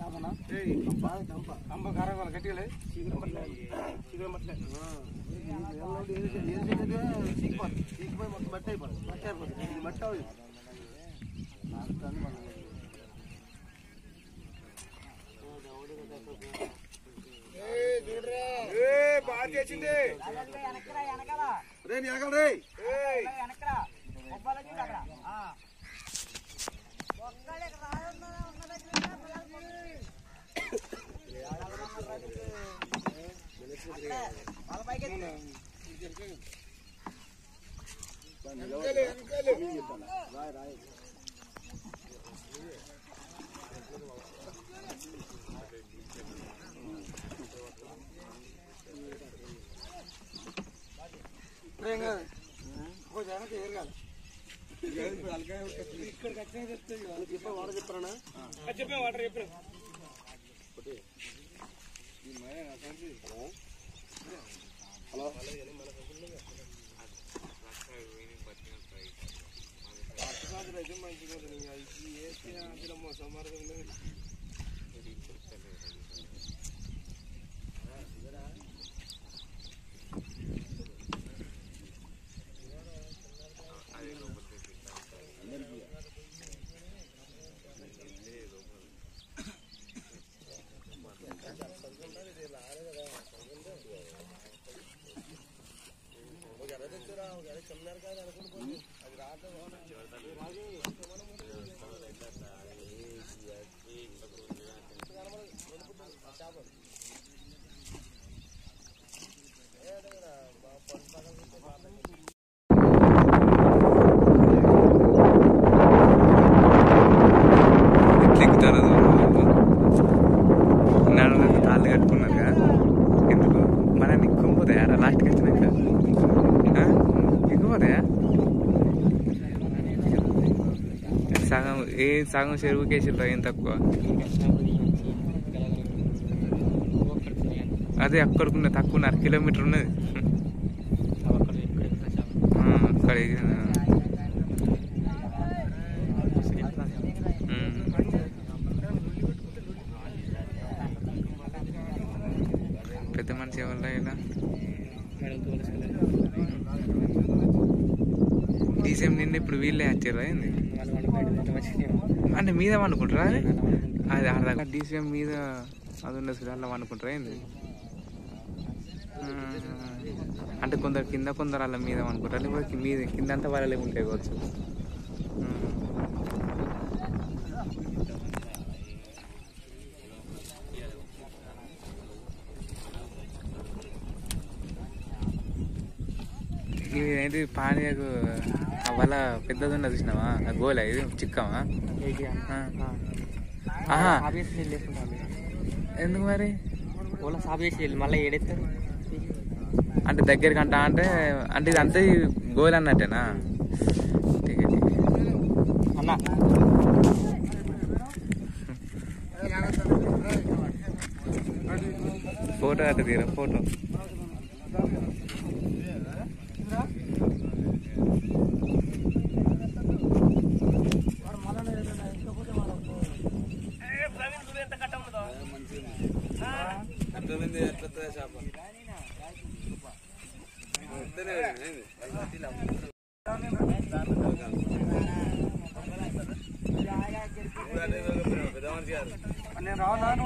కంప కారం గట్టిగా లేదు బాగా చేసింది రే నీ వెనకాల రే ఏం కాదు కొంచెం వెనక ఏరగాలి ఇక్కడికి వచ్చినా చెప్తాయి చెప్పా వాటర్ చెప్పారా చెప్పే వాటర్ చెప్పారు హలో అయితే మంచిగా ఉంటుంది వేస్తే అందులో మోసం మరొక ఎట్లా ఎక్కుతారో నడులకు తాళ్ళు కట్టుకున్నారుగా ఎందుకు మన ఎక్కుపోతాయా లాస్ట్కి వచ్చినాక ఆ? ఎక్కుపోతాయా సగం ఏ సగం చెరువుకి వేసిర్రు ఏం తక్కువ అదే అక్కడికున్న తక్కువ అర కిలోమీటర్ ఉన్నది ఆ, అక్కడ వేసిన. ఉమ్. పెద్ద మనిషి వల్ల ఇలా డీసీఎం నిన్న ఇప్పుడు వీళ్ళే వచ్చారా ఏంది అంటే మీద వండుకుంటారా అది అది అర్థం డీసీఎం మీద అది ఉండదు చూడు, అలా వండుకుంటారా ఏంది ఉమ్. అంటే కొందరు కింద కొందరు అలా మీద వండుకుంటారు లేకపోతే మీద కింద అంతా వాళ్ళే ఉంటాయి కావచ్చు ఉమ్. ఇది ఏంటి పానీయకు వల్ల పెద్దది ఉన్నది చూసినావా ఆ గోల ఇది చిక్కమా ఆ. ఆహా ఎందుకు మరి ఓలా సాబ్ చేసి వెళ్ళి మళ్ళీ ఏడెత్తారు అంటే దగ్గరికి అంటా అంటే అంటే ఇది అంతే గోల్ అన్నట్టేనా ఠీకే, ఠీకే. అన్న ఫోటో అట్ట తీరా ఫోటో నేను రాను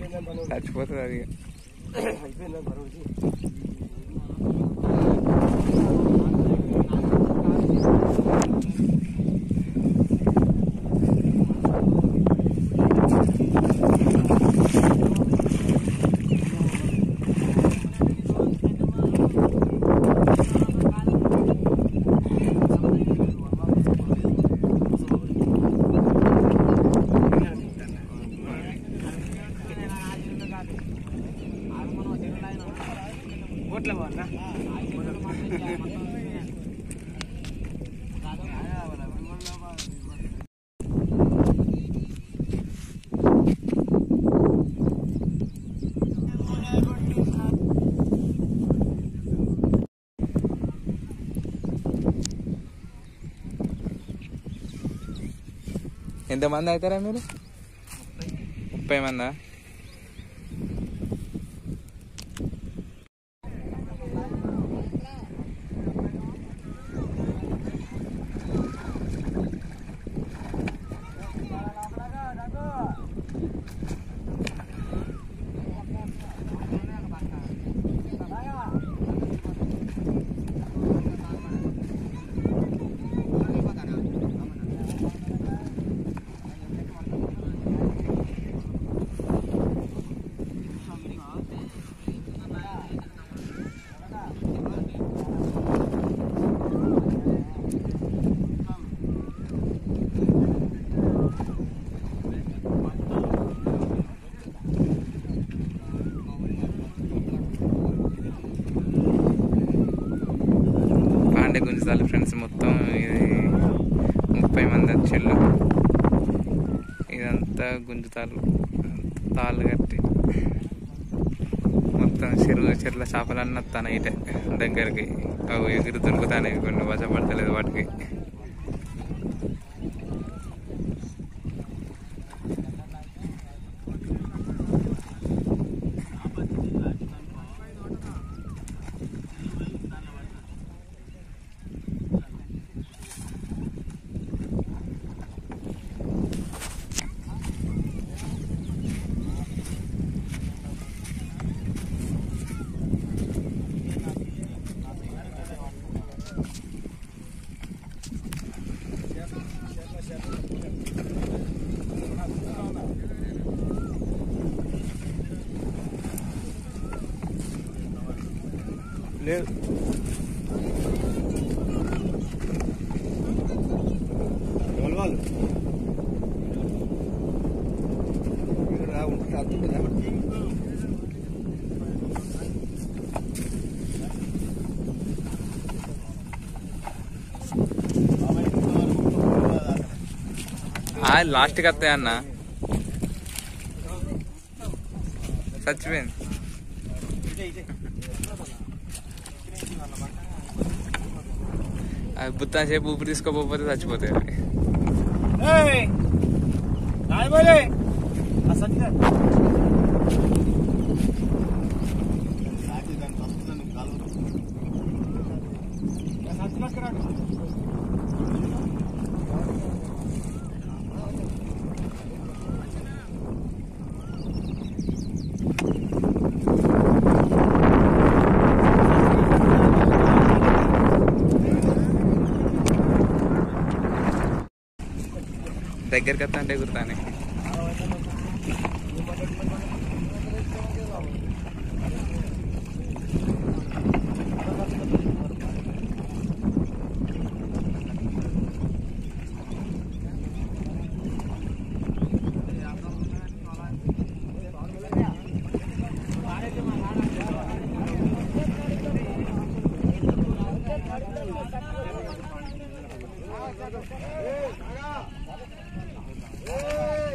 అయిపోయిందని పని చచ్చిపోతుంది అది అయిపోయిందని పని వచ్చి ఓట్ల బాగున్నా ఎంతమంది అవుతారా మీరు ముప్పై మందా పాండే గుంజాలి ఫ్రెండ్స్ మొత్తం ఇది ముప్పై మంది వచ్చిళ్ళు ఇదంతా గుంజుతాలు తాళ్ళు కట్టి మొత్తం చెరువు చెట్ల చేపలన్నీ వస్తాను ఇటే దగ్గరికి అవి ఎగురు దొరుకుతాయి కొన్ని వశపడతలేదు వాటికి లేదు ఎవరు వాళ్ళు ఇక్కడ రా ఉంటే అత్తుంటుందా లాస్ట్కి వస్తాయి అన్న చచ్చిపోయింది అది బుత్తా సేపు ఊపిరి తీసుకోకపోతే చచ్చిపోతాయి అవి. రాయబోలే సత్య దగ్గరికి వస్తా అంటే ఎగురుతానే ఏ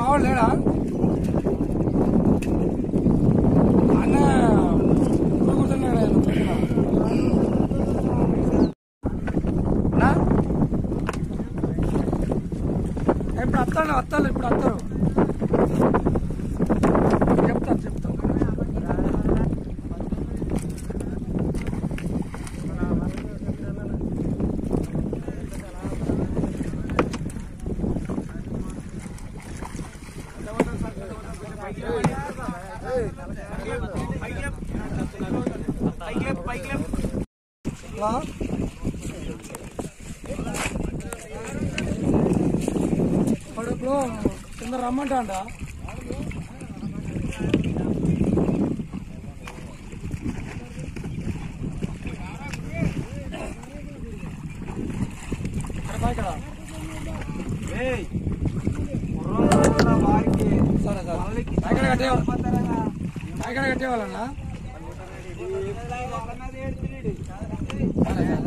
మావాడు లేడా అన్న ఇప్పుడు కూర్చున్నాడు ఆయన కూర్చున్నా. అన్నా? ఇప్పుడు వస్తాను వస్తాను ఇప్పుడు వస్తారు చెప్తాను చెప్తాను హలో వాడు ఇప్పుడు కింద రమ్మంటా అంట అరే బాయ్ కదా సరే సరే బాయ్ కట్టేవాళ్ళు బాయ్ కట్టేవాళ్ళన్నా సరే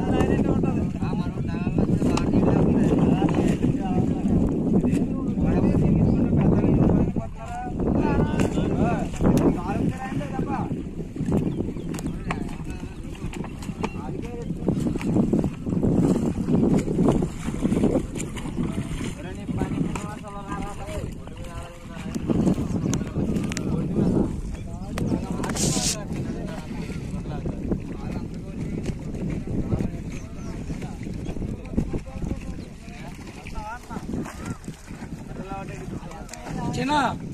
చిన్న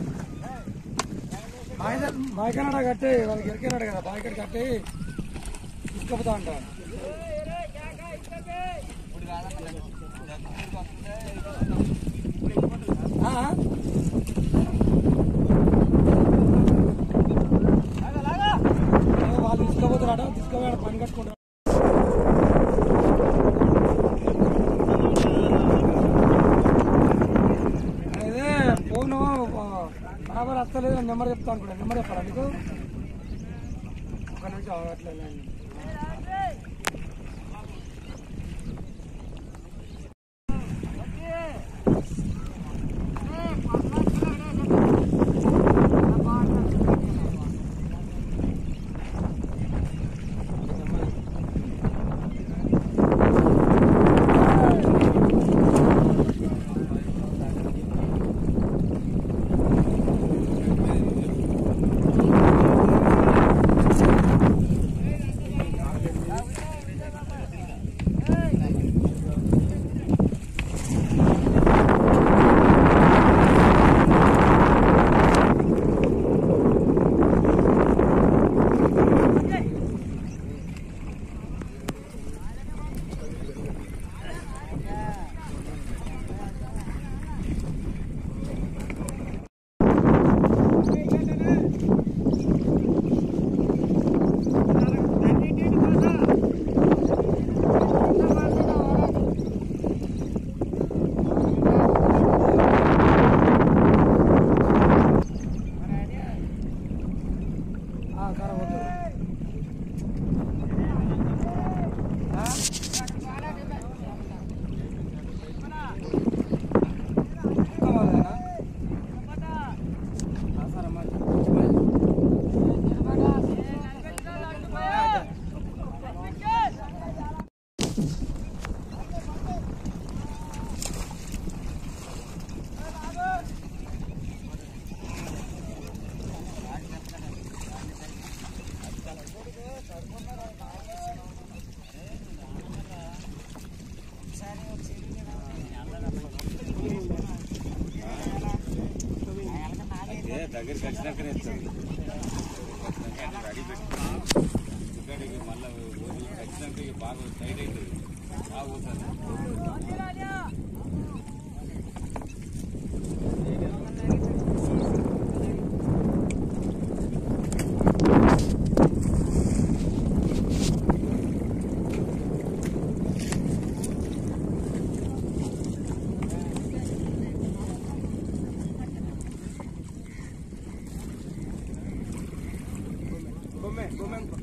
బాయికనాడ కట్టి వాళ్ళకి ఎరికెళ్ళాడు కదా బాయికడ కట్టి తీసుకుపోతా అంట ఆ? ఏ, వాళ్ళు తీసుకుపోతారట తీసుకుపోయాడు పని కట్టుకుంటారు అదే ఫోను ఆ, బరాబర్ వస్తలేదు నెంబర్ చెప్తాను కూడా నెంబర్ చెప్పాలా నీకు ఒక నిమిషం అట్లా లైన్. ఆ, కారం వద్దు. ఆ? కావాలేనా? ఆ, సరే మరి. దగ్గరికి వచ్చినాకనే ఇస్తాడు రెడీ పెట్టుకుని ఇక్కడికి మళ్ళీ వచ్చినాక ఇక బాగా టైట్ అవుతుంది బాగా పోతుంది బొమ్మే బొమ్మే అనుకో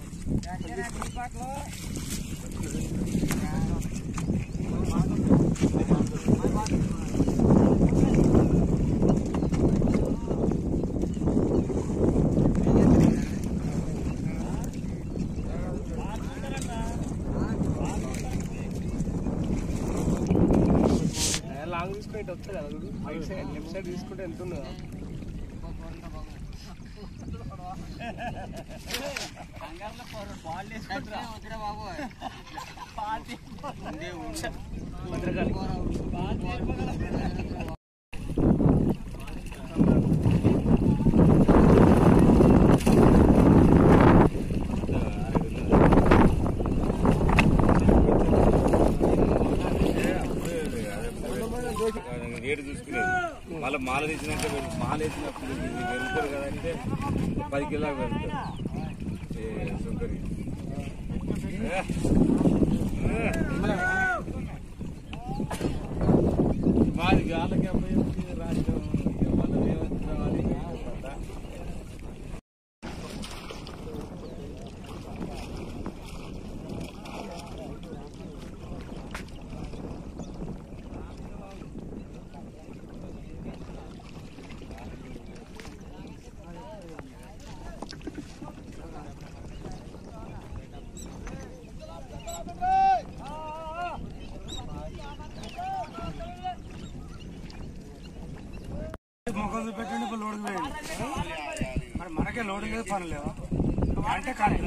ఆ లాంగ్ తీసుకుంటే ఇటు వస్తుంది కదా చూడు రైట్ సైడ్ లెఫ్ట్ సైడ్ తీసుకుంటే ఎంత ఉన్నదా రేటు చూసుకునేది మళ్ళీ మాల తెచ్చినాక వీళ్ళు మాల వేసినప్పుడు ఇది పెరుగుతారు కదా అంటే పది కిలో పెరుగుతారు ఏ, సుంకరి ఏ, ఏ. మాది గాలకి అబ్బాయి రాజ్యం ఇక మళ్ళీ రేవంత్ రావాలి పడ్డా. మొక్కలు చూపెట్టండి ఇప్పుడు లోడింగ్ వేయండి మరి మనకే లోడింగ్ లేదు పని లేవా అంటే కానీ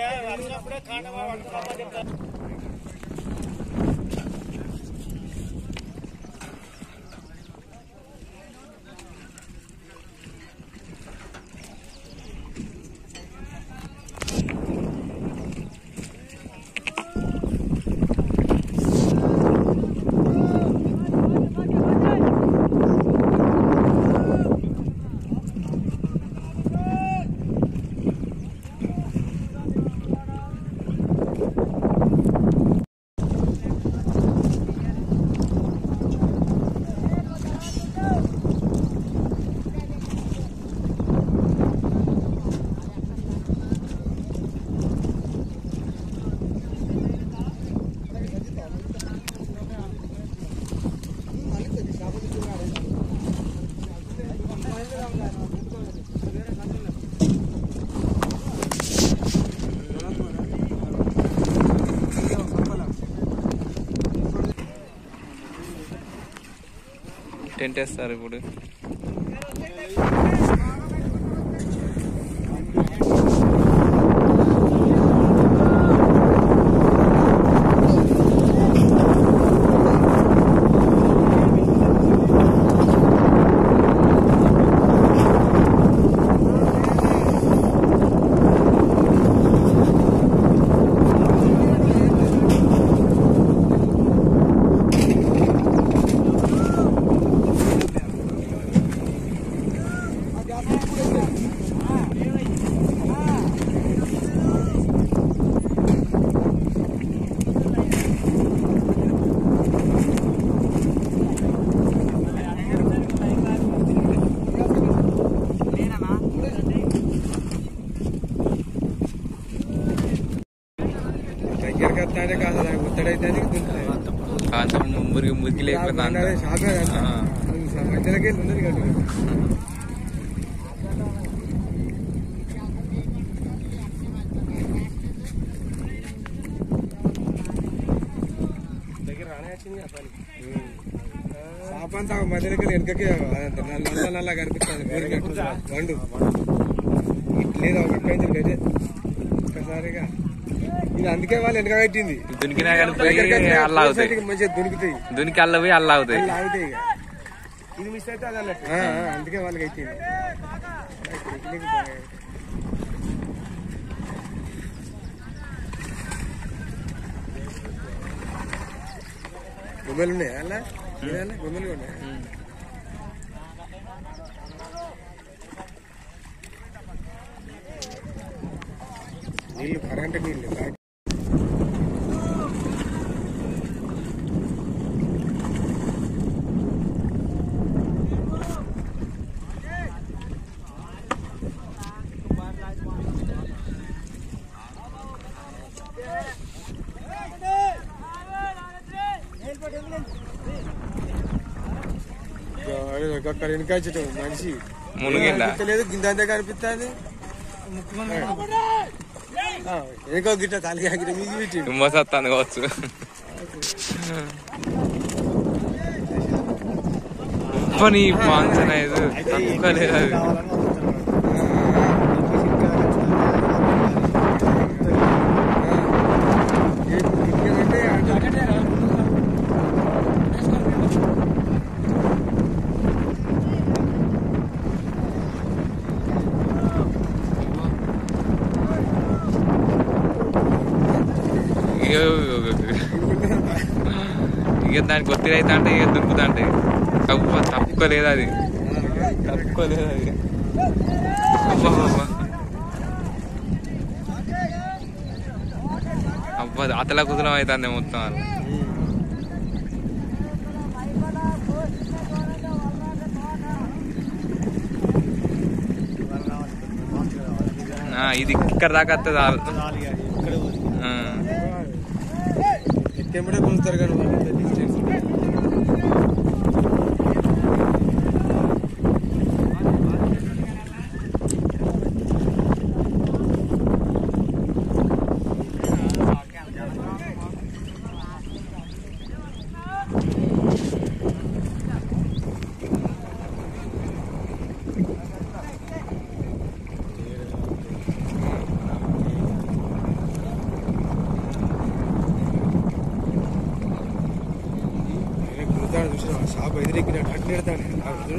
టెంట్ వేస్తారు ఇప్పుడు దగ్గరికి వస్తానే కాదు దానికి ముత్తడైతే కాంతం మురికి మురికి లేకుండా అంతా. ఆ. మధ్యలోకి వెళ్ళి ఉన్నది కదా దగ్గర రానే వచ్చింది ఆ పని సాపంతా మధ్యలోకి వెనకకి అదంతా నల్ల నల్ల నల్ల కనిపిస్తుంది వండు లేదా ఒక పెంచింది అయితే ఒక్కసారిగా ఇది అందుకే వాళ్ళు వెనక పెట్టింది దునికినా కానీ దగ్గరికి పోయి వచ్చి అల్లా అవుతాయి పోయేసరికి మంచిగా దొరుకుతాయి దునికి అల్ల పోయి అల్లా అవుతాయి అల్లా అవుతాయి ఇక ఇది మిస్ అయితే అది అన్నట్టు అందుకే వాళ్ళకి ఎక్కింది ఎక్కినీకి బాగా. బొమ్మలు ఉన్నాయా అలా ఏదన్నా బొమ్మలు ఉన్నాయా నీళ్ళు కరెంట్ నీళ్ళు తాగి- గాడి అక్కడ వెనకాచటం మనిషి మునిగిందా లేదు గింత అంతే కనిపిస్తుంది వెనుక గిట్ట తలకి గిట్ట మిగి పెట్టిండు తుమ్మసత్తాను కావచ్చు అవ్వని మాన్సన్ ఇది తక్కువ లేదు అది ఇంకేమంటే అటు ఇక ఇక దానికి ఒత్తిడి అయితే అంటే ఇక దుంకుతా అంటే తక్కువ తక్కువ లేదు అది తక్కువ లేదు అది అబ్బా, అబ్బా. అబ్బా అతల కుతలం అవుతుంది మొత్తం అది. ఆ, ఇది ఇక్కడ దాకా వస్తుంది చాలు. ఆ. ఎక్కడే కొలుస్తారు కానీ వాళ్ళు డిస్టెన్స్ కుడతాడు చూసిన షాప్ ఎదురెక్కినట్టు అట్లా ఎడతాడు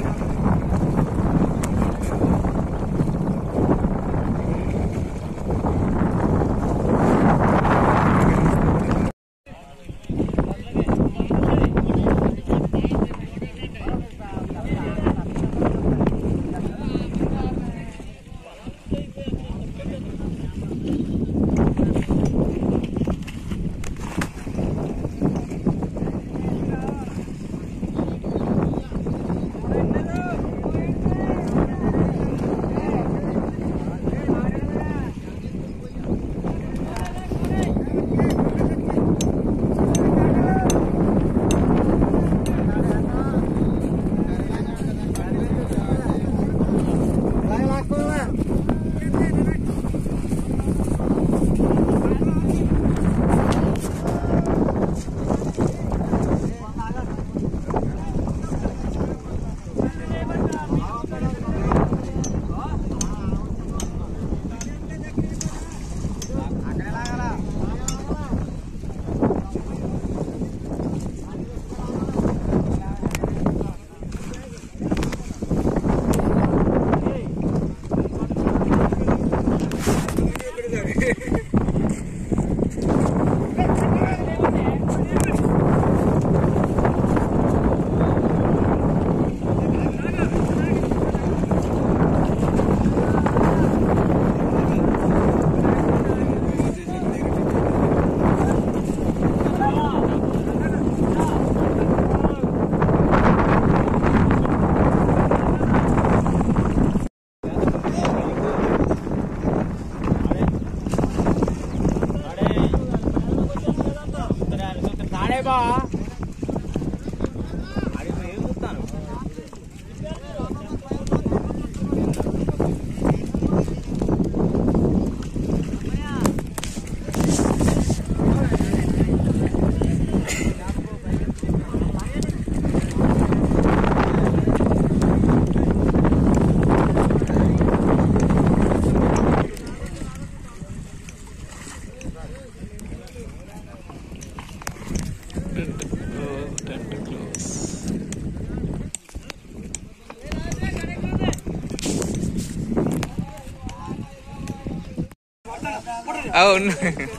అవును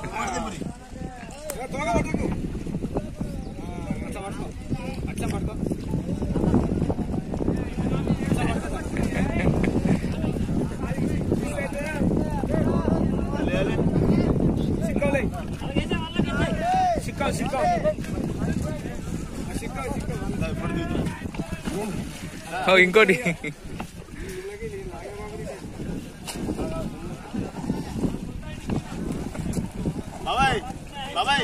ఓ, ఇంకోటి బాబాయ్ బాబాయ్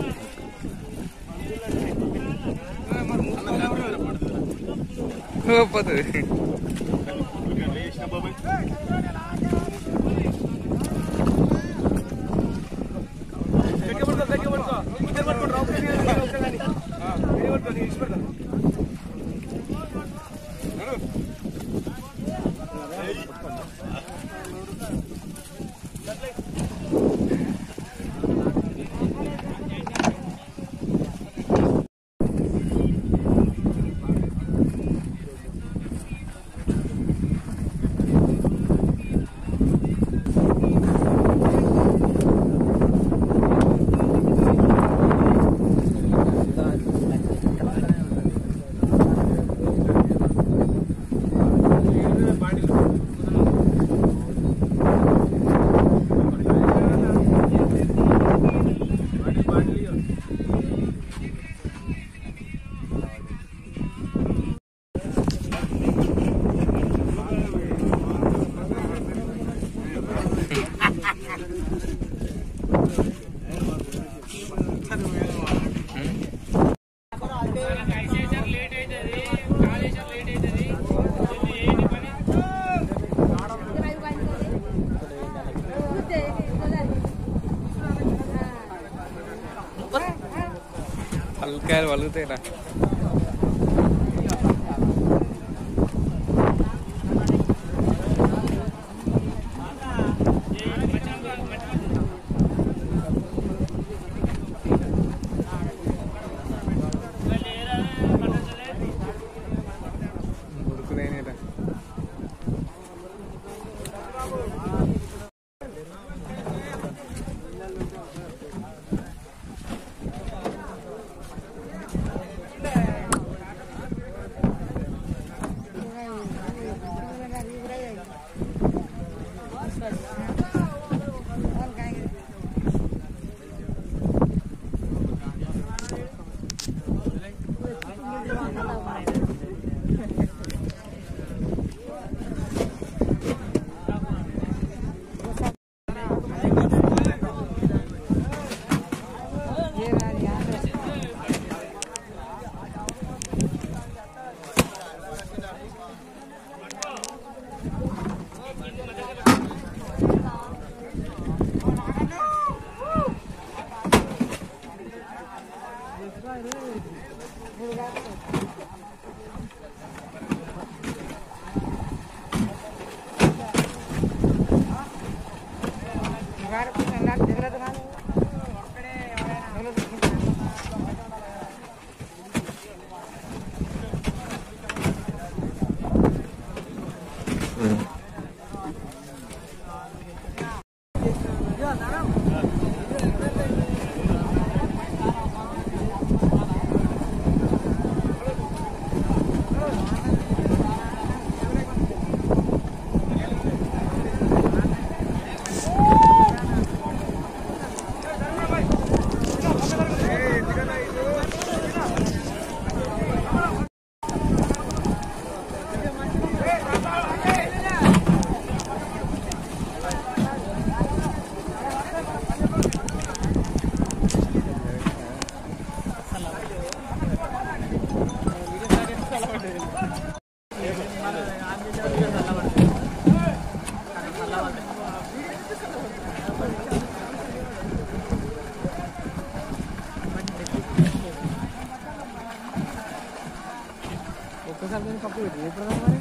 ఓ, పోతుంది పల్లకాయలు పలుకుతాయిరా ఉరుకులేనిరా ఒక్కసారి నేను కప్పు పెట్టి ఎప్పుడు మరి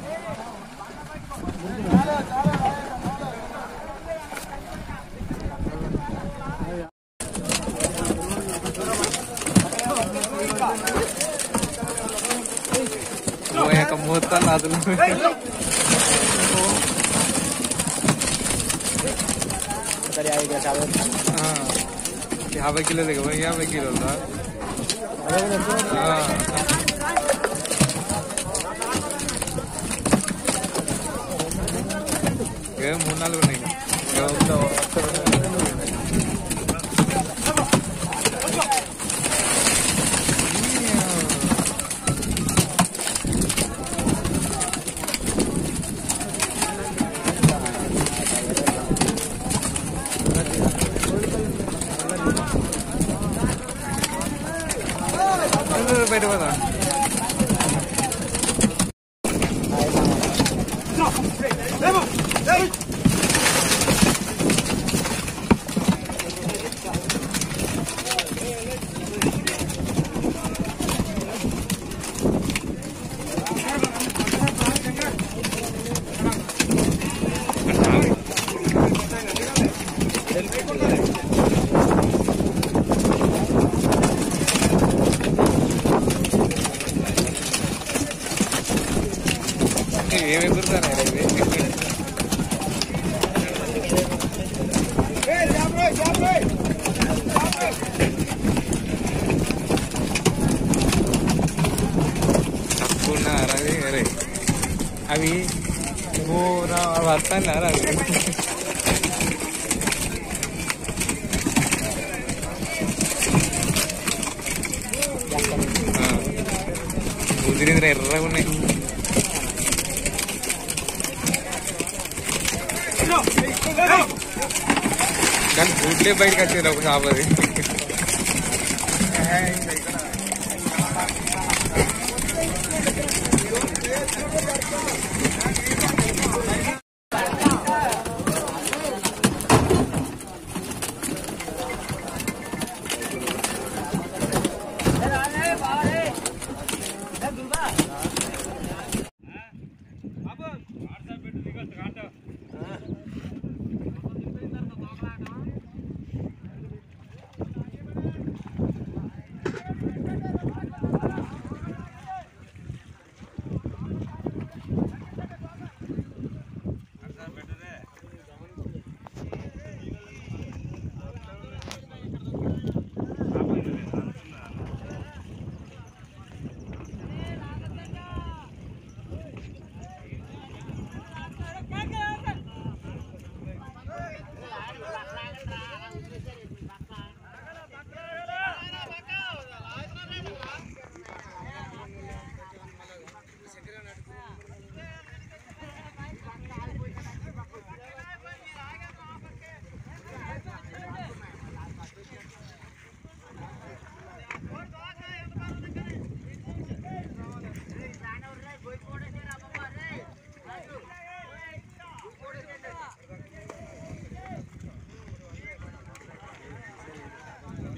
పోయాక మూతాలు అదులు సరే ఐదు చాలా ఆ, యాభై కిలోలు ఇక యాభై కిలోలు ఏ మూడు నాలుగు ఉన్నాయి ఇక ఒక- ఒక్క రెండు ఉన్నాయి. బయట పోదా ఏమి ఎదురుతారా ఇవి తక్కువ ఉన్నారా అవి అరే అవి నువ్వు వస్తాను అవి కుదిరింద్ర ఎర్రగా ఉన్నాయి కానీ బూట్లే బయటకు వచ్చారు ఒక షాప్ అది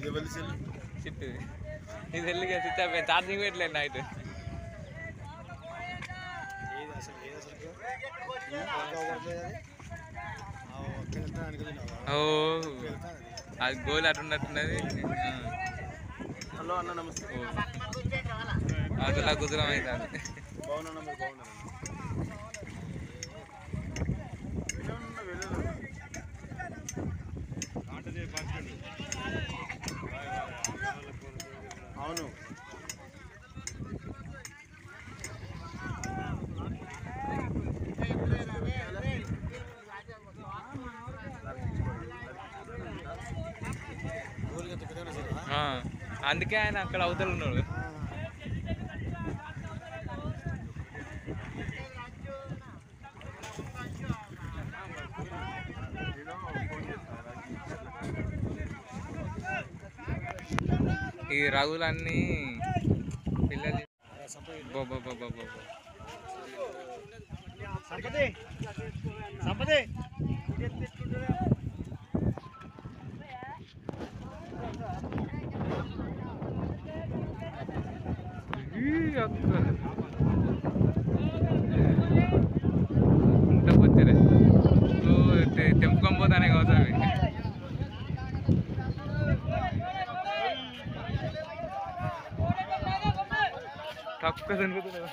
ఎవరి సెల్ చిట్టు ఇది వెళ్ళి స్విచ్ ఆఫ్ ఛార్జింగ్ పెట్టలేదు నైట్ ఏది అసలు ఏది అసలు అది ఆ ఒక్క వెళ్తాను అనుకున్నావా ఓ అది గోల్ అట్టున్నట్టున్నది హలో అన్న నమస్తే అసలు కుదురం అవుతుంది బాగున్నా మీరు బాగున్నాను అవును ఆ, అందుకే ఆయన అక్కడ అవతల ఉన్నాడు ఈ రఘులన్నీ పిల్లలు బో బో బో బో బో బో. సంపతి సంపతి ఈ అక్క. ఇంత వచ్చారే ఓ, తె- తెంపుకొని పోతానే కావచ్చు అవి తక్కువ దొరుకుతున్నాయి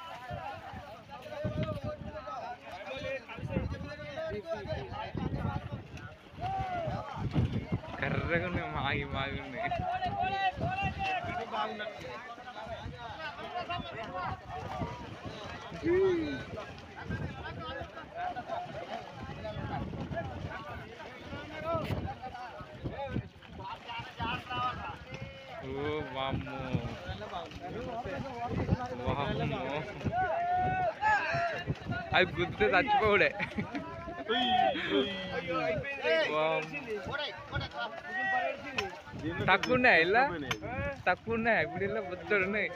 కర్రగా ఉన్నాయి మాగి మాగి ఉన్నాయి ఓ వామ్మో వామ్మో అవి గుర్తు చచ్చిపోవుడే వామ్మో. తక్కువ ఉన్నాయి ఇలా తక్కువ ఉన్నాయి ఇప్పుడు ఇలా బుద్ధుడు ఉన్నాయి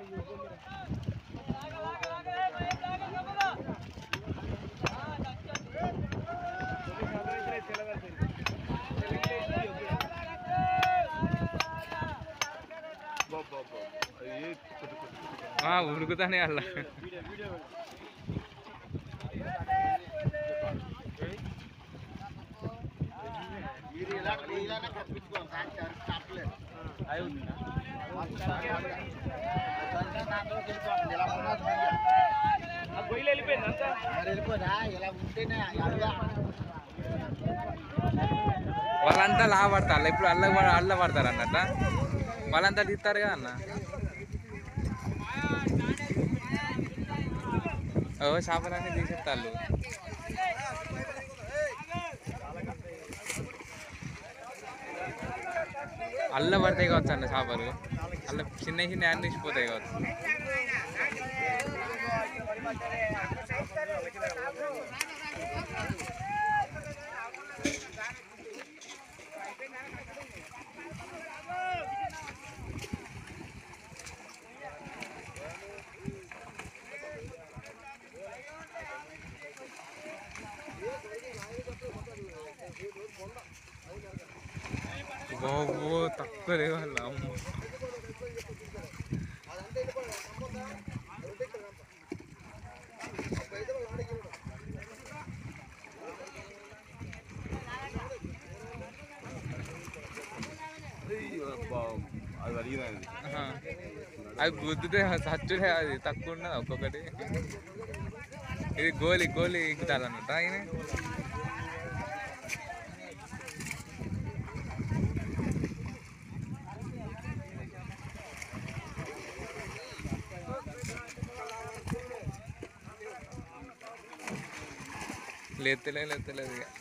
ఆ, ఉరుకుతానే అలా ఇలానే కప్పించుకోవాలి చెప్పలేదు వెళ్ళిపోదా ఇలా ఉంటేనే అడుగా వాళ్ళంతా లా పడతారు ఇప్పుడు అల్ల అల్ల పడతారు అన్నట్ట వాళ్ళంతా తీస్తారు కదా అన్న ఓ చేపలన్నీ తీసేస్తారు అల్ల పడతాయి కావచ్చు అన్న చేపలు అల్ల చిన్న చిన్న అన్ని తీసిపోతాయి కావచ్చు బాబో తక్కువ లేవు వాళ్ళ అమ్మ అది అడిగినది ఆహా. అవి గుద్దుతే చచ్చుడే అది తక్కువ ఉన్నది ఒక్కొక్కటి ఇది గోలి గోలి ఎక్కుతారన్నట్ట ఆయన లేతలే లేతలేదు ఇక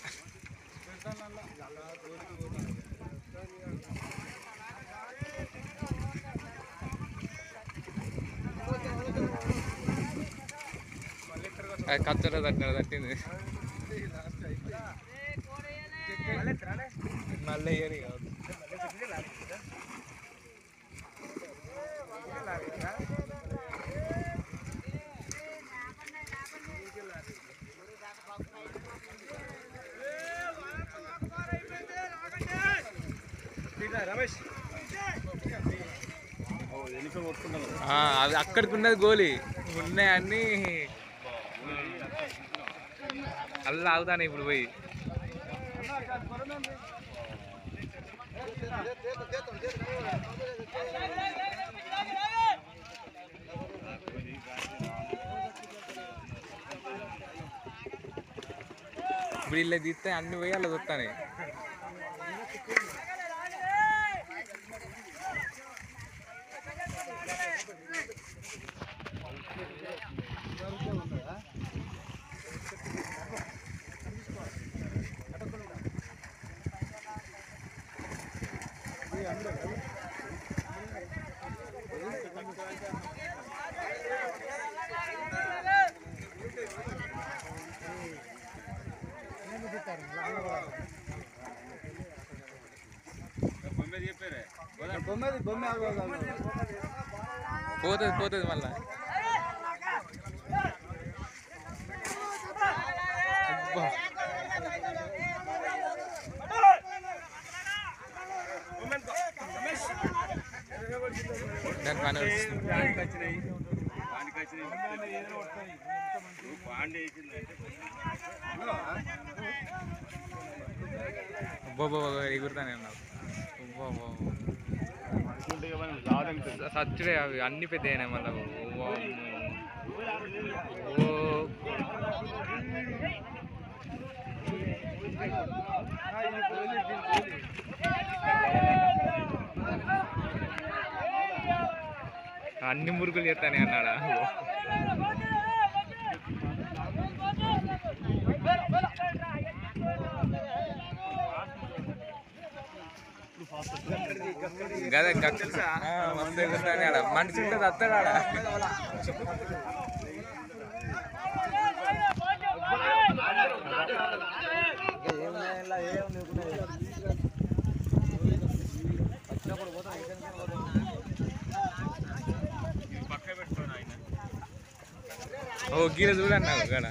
అది కచ్చలో తట్టిన తట్టింది మళ్ళీ ఇయ్యరు ఇక. రమేష్ కూర్చొని కొట్టుకుంటాను ఆ, అవి అక్కడికి ఉన్నది గోలి ఉన్నాయి అన్ని అల్లా ఆగుతాను ఇప్పుడు పోయి ఇప్పుడు ఇలా తీస్తే అన్ని పోయి అలా చూస్తాను బొమ్మ బొమ్మ పోతుంది పోతుంది మళ్ళా అబ్బా. దాని పని వస్తుంది. పాండికి వచ్చినాయి పాండికి వచ్చినాయి నువ్వు పాండి వేసిందంటే అబ్బో అబ్బో అబ్బో ఎగురుతానే ఉన్నావు అబ్బో అబ్బో అబ్బో. అనుకుంటే ఇక మనం రాదంటే సచ్చుడే అవి అన్ని పెద్ద అయినాయి మళ్ళీ ఓ అన్ని మురుగులు చేస్తానే అన్నాడా గదే గక్క మస్తు ఎగురుతానే ఆడ మనిషి ఉంటుంది అత్తాడు ఆడ పక్క పెట్టుకోను ఆయన ఓ గీర చూడన్నావు గడ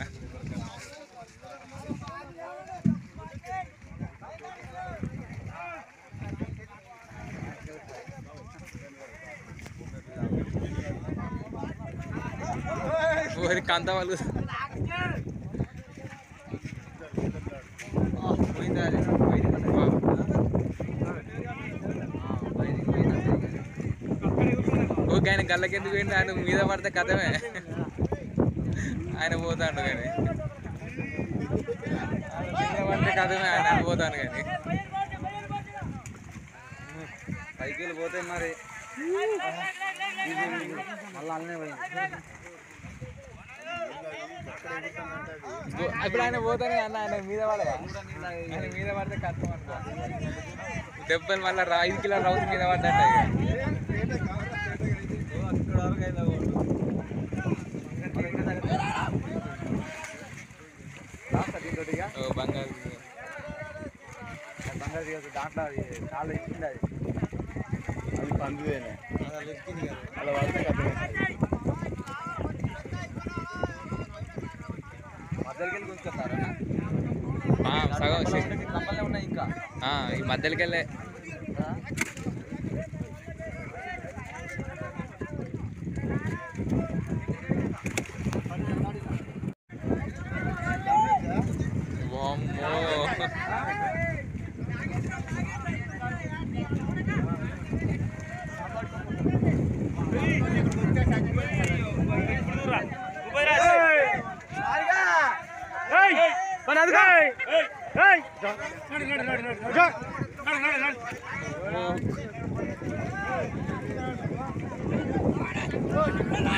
ఓరి కంత వాళ్ళు ఓకే ఆయన గల్లకెందుకు పోయింది ఆయన మీద పడితే కథమే ఆయన పోతాడు కానీ ఆయన మీద పడితే కథమే ఆయన అటు పోతాను కానీ పైకి వెళ్ళి పోతే మరి మళ్ళీ అన్నీ పోయింది గో- ఇప్పుడు ఆయన పోతానే అన్న ఆయన మీద పడదా ఆయన మీద పడితే కష్టం అనుకో దెబ్బలు మళ్ళీ రా ఐదు కిలో రౌతు మీద పడ్డట్టే అక్కడ వరకు అయితే ఓ బంగారు బంగారు తీయొద్దు. దాంట్లో అది చాలా ఇచ్చింది అది అది పండువేనే అలా పడితే మధ్యలోకి వెళ్ళి గుంజుకొస్తారా ఆ, సగం సి- కమ్మలే ఉన్నాయి ఇంకా ఆ, ఈ మధ్యలోకి వెళ్ళే వామ్మో ఓ.